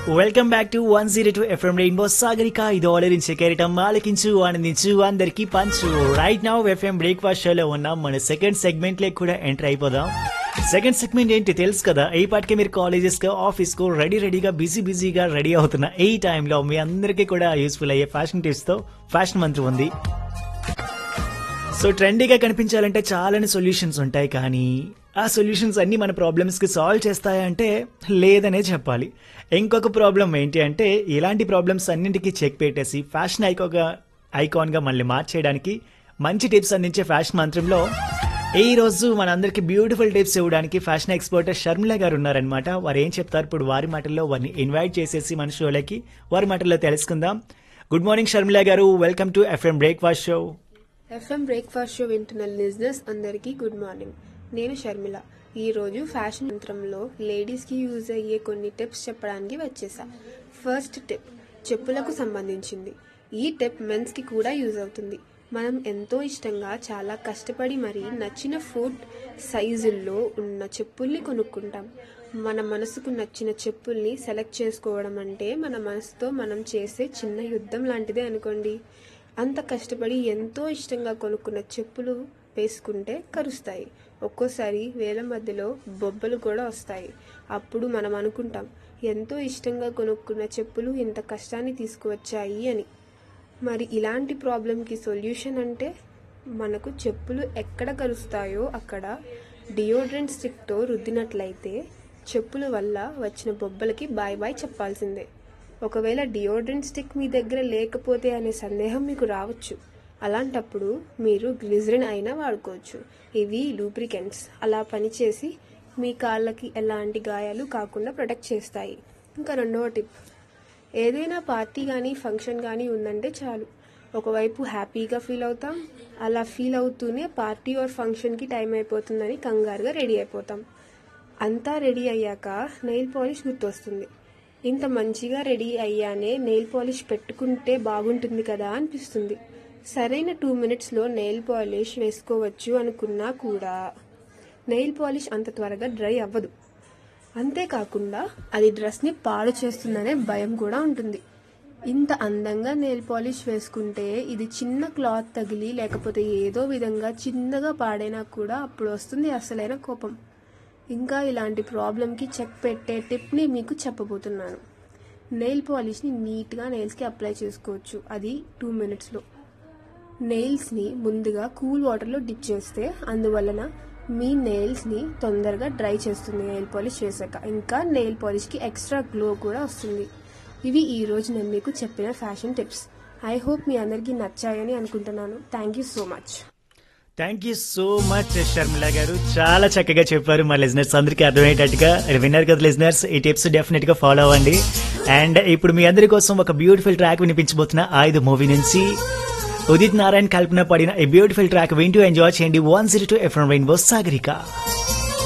welcome back to one zero two FM rainbow Sagarika ఇది ఆలరించే కెరటం ఆలకించు ఆనందించు అందరికి పంచు రైట్ నౌ ఎఫ్ఎం బ్రేక్ఫాస్ట్ షోలో ఉన్నాం మన సెకండ్ సెగ్మెంట్ లేక్ కూడా ఎంటర్ అయిపోదాం సెకండ్ సెగ్మెంట్ ఏంటి తెలుసు కదా ఈ పాటికి మీరు కాలేజెస్ కు ఆఫీస్ కు రెడీ రెడీగా బిజీ బిజీగా రెడీ అవుతున్న ఈ టైంలో మీ అందరికీ కూడా యూస్ఫుల్ అయ్యే ఫ్యాషన్ టిప్స్ తో ఫ్యాషన్ మంత్రి ఉంది సో ట్రెండీగా కనిపించాలంటే చాలానే సొల్యూషన్స్ ఉంటాయి కానీ ఆ సొల్యూషన్స్ అన్ని మన ప్రాబ్లమ్స్కి సాల్వ్ చేస్తాయంటే లేదనే చెప్పాలి ఇంకొక ప్రాబ్లం ఏంటి అంటే ఇలాంటి ప్రాబ్లమ్స్ అన్నింటికీ చెక్ పెట్టేసి ఫ్యాషన్ ఐకోగా ఐకాన్గా మళ్ళీ మార్చేయడానికి మంచి టిప్స్ అందించే ఫ్యాషన్ మంత్రంలో ఈ రోజు మనందరికి బ్యూటిఫుల్ టిప్స్ ఇవ్వడానికి ఫ్యాషన్ ఎక్స్పర్ట్ షర్మిల గారు ఉన్నారనమాట వారు ఏం చెప్తారు ఇప్పుడు వారి మాటల్లో వారిని ఇన్వైట్ చేసేసి మన షోలకి వారి మాటల్లో తెలుసుకుందాం good morning Sharmila garu welcome to FM breakfast show FM breakfast show వింటున్న లిజినెస్ అందరికీ గుడ్ మార్నింగ్ నేను షర్మిల ఈ రోజు ఫ్యాషన్ యంత్రంలో లేడీస్కి యూజ్ అయ్యే కొన్ని టిప్స్ చెప్పడానికి వచ్చేసా ఫస్ట్ టిప్ చెప్పులకు సంబంధించింది ఈ టిప్ మెన్స్కి కూడా యూజ్ అవుతుంది మనం ఎంతో ఇష్టంగా చాలా కష్టపడి మరి నచ్చిన ఫుడ్ సైజుల్లో ఉన్న చెప్పుల్ని కొనుక్కుంటాం మన మనసుకు నచ్చిన చెప్పుల్ని సెలెక్ట్ చేసుకోవడం అంటే మన మనసుతో మనం చేసే చిన్న యుద్ధం లాంటిదే అనుకోండి అంత కష్టపడి ఎంతో ఇష్టంగా కొనుక్కున్న చెప్పులు వేసుకుంటే కరుస్తాయి ఒక్కోసారి వేల మధ్యలో బొబ్బలు కూడా వస్తాయి అప్పుడు మనం అనుకుంటాం ఎంతో ఇష్టంగా కొనుక్కున్న చెప్పులు ఇంత కష్టాన్ని తీసుకువచ్చాయి అని మరి ఇలాంటి ప్రాబ్లంకి సొల్యూషన్ అంటే మనకు చెప్పులు ఎక్కడ కరుస్తాయో అక్కడ డియోడ్రెంట్ స్టిక్తో రుద్దినట్లయితే చెప్పుల వల్ల వచ్చిన బొబ్బలకి బాయ్ బాయ్ చెప్పాల్సిందే ఒకవేళ డియోడ్రెంట్ స్టిక్ మీ దగ్గర లేకపోతే అనే సందేహం మీకు రావచ్చు అలాంటప్పుడు మీరు గ్లిజరిన్ అయినా వాడుకోవచ్చు ఇవి లూబ్రికెంట్స్ అలా పనిచేసి మీ కాళ్ళకి ఎలాంటి గాయాలు కాకుండా ప్రొటెక్ట్ చేస్తాయి ఇంకా రెండవ టిప్ ఏదైనా పార్టీ కానీ ఫంక్షన్ కానీ ఉందంటే చాలు ఒకవైపు హ్యాపీగా ఫీల్ అవుతాం అలా ఫీల్ అవుతూనే పార్టీ ఆర్ ఫంక్షన్కి టైం అయిపోతుందని కంగారుగా రెడీ అయిపోతాం అంతా రెడీ అయ్యాక నెయిల్ పాలిష్ గుర్తొస్తుంది ఇంత మంచిగా రెడీ అయ్యానే నెయిల్ పాలిష్ పెట్టుకుంటే బాగుంటుంది కదా అనిపిస్తుంది సరైన టూ మినిట్స్లో నెయిల్ పాలిష్ వేసుకోవచ్చు అనుకున్నా కూడా నెయిల్ పాలిష్ అంత త్వరగా డ్రై అవ్వదు అంతేకాకుండా అది డ్రెస్ని పాడు చేస్తుందనే భయం కూడా ఉంటుంది ఇంత అందంగా నెయిల్ పాలిష్ వేసుకుంటే ఇది చిన్న క్లాత్ తగిలి లేకపోతే ఏదో విధంగా చిన్నగా పాడైనా కూడా అప్పుడు వస్తుంది అసలైన కోపం ఇంకా ఇలాంటి ప్రాబ్లంకి చెక్ పెట్టే టిప్ని మీకు చెప్పబోతున్నాను నెయిల్ పాలిష్ని నీట్గా నెయిల్స్కి అప్లై చేసుకోవచ్చు అది టూ మినిట్స్లో నెయిల్స్ని ముందుగా కూల్ వాటర్లో డిప్ చేస్తే అందువలన మీ నెయిల్స్ని తొందరగా డ్రై చేస్తుంది నెయిల్ పాలిష్ చేశాక ఇంకా నెయిల్ పాలిష్కి ఎక్స్ట్రా గ్లో కూడా వస్తుంది ఇవి ఈ రోజు నేను మీకు చెప్పిన ఫ్యాషన్ టిప్స్ ఐ హోప్ మీ అందరికీ నచ్చాయని అనుకుంటున్నాను thank you so much thank you so much Sharmila garu చాలా చక్కగా చెప్పారు మా లిజనర్స్ అందరికీ అర్థమయ్యేటట్టుగా విన్నారు కదా లిజనర్స్ ఈ టిప్స్ డెఫినెట్ గా ఫాలో అవ్వండి అండ్ ఇప్పుడు మీ అందరి కోసం ఒక బ్యూటిఫుల్ ట్రాక్ వినిపించబోతున్న ఆయుధ మూవీ నుంచి ఉదిత్ నారాయణ్ కల్పన పడిన ఈ బ్యూటిఫుల్ ట్రాక్ వింటూ ఎంజాయ్ చేయండి one zero two FM rainbow Sagarika